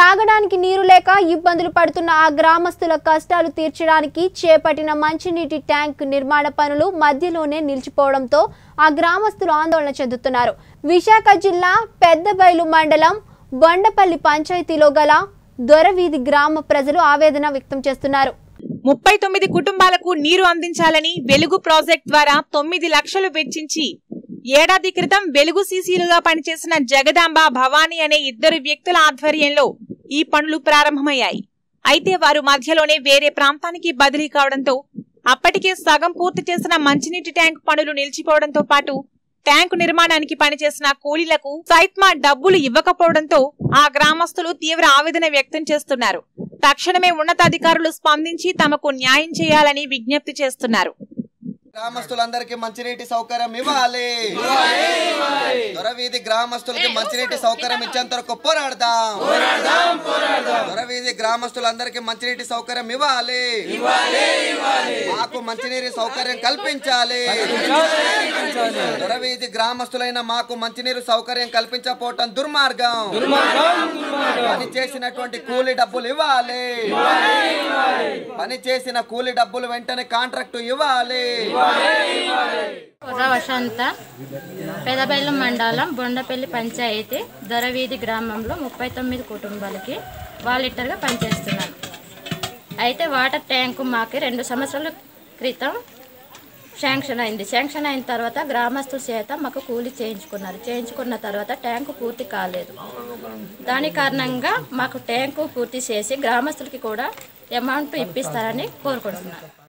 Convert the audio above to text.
త్రాగడానికి నీరు లేక ఇబ్బందులు పడుతున్న ఆ గ్రామస్తుల కష్టాలు తీర్చడానికి చేపట్టిన మంచినీటి ట్యాంక్ నిర్మాణ పనులు మధ్యలోనే నిలిచిపోవడంతో ఆ గ్రామస్తులు ఆందోళన చెందుతున్నారు విశాఖ జిల్లా పెద్దబైలు మండలం బొండపల్లి పంచాయతీలో గల దొరవీధి గ్రామ ప్రజలు ఆవేదన వ్యక్తం చేస్తున్నారు ముప్పై తొమ్మిది కుటుంబాలకు నీరు అందించాలని వెలుగు ప్రాజెక్ట్ ద్వారా తొమ్మిది లక్షలు వెచ్చించి ఏడాది క్రితం వెలుగు సీసీలుగా పనిచేసిన జగదాంబ భవానీ అనే ఇద్దరు వ్యక్తుల ఆధ్వర్యంలో ఈ పనులు ప్రారంభమయ్యాయి అయితే వారు మధ్యలోనే వేరే ప్రాంతానికి బదిలీ కావడంతో అప్పటికే సగం పూర్తి చేసిన మంచినీటి ట్యాంక్ పనులు నిలిచిపోవడంతో పాటు ట్యాంకు నిర్మాణానికి పనిచేసిన కూలీలకు సైత్మా డబ్బులు ఇవ్వకపోవడంతో ఆ గ్రామస్తులు తీవ్ర ఆవేదన వ్యక్తం చేస్తున్నారు తక్షణమే ఉన్నతాధికారులు స్పందించి తమకు న్యాయం చేయాలని విజ్ఞప్తి చేస్తున్నారు గ్రామస్తులందరికీ మంచినీటి సౌకర్యం ఇవ్వాలి దొరవీధి గ్రామస్తులకి మంచినీటి సౌకర్యం ఇచ్చేంత వరకు పోరాడదాం దొరవీధి గ్రామస్తులందరికీ మంచినీటి సౌకర్యం ఇవ్వాలి మాకు మంచినీటి సౌకర్యం కల్పించాలి దొరవీధి గ్రామస్తులైన మాకు మంచినీరు సౌకర్యం కల్పించకపోవటం దుర్మార్గం పని చేసినటువంటి కూలి డబ్బులు ఇవ్వాలి పని చేసిన కూలి డబ్బులు వెంటనే కాంట్రాక్ట్ ఇవ్వాలి కుర్ర వసంత పెదబెల్లం మండలం బొండపల్లి పంచాయతీ దొరవీధి గ్రామంలో ముప్పై తొమ్మిది కుటుంబాలకి వాలంటీర్గా పనిచేస్తున్నాను అయితే వాటర్ ట్యాంకు మాకు రెండు సంవత్సరాల క్రితం శాంక్షన్ అయింది శాంక్షన్ అయిన తర్వాత గ్రామస్తుల చేత మాకు కూలి చేయించుకున్నారు చేయించుకున్న తర్వాత ట్యాంకు పూర్తి కాలేదు దాని కారణంగా మాకు ట్యాంకు పూర్తి చేసి గ్రామస్తులకి కూడా అమౌంట్ ఇప్పిస్తారని కోరుకుంటున్నాను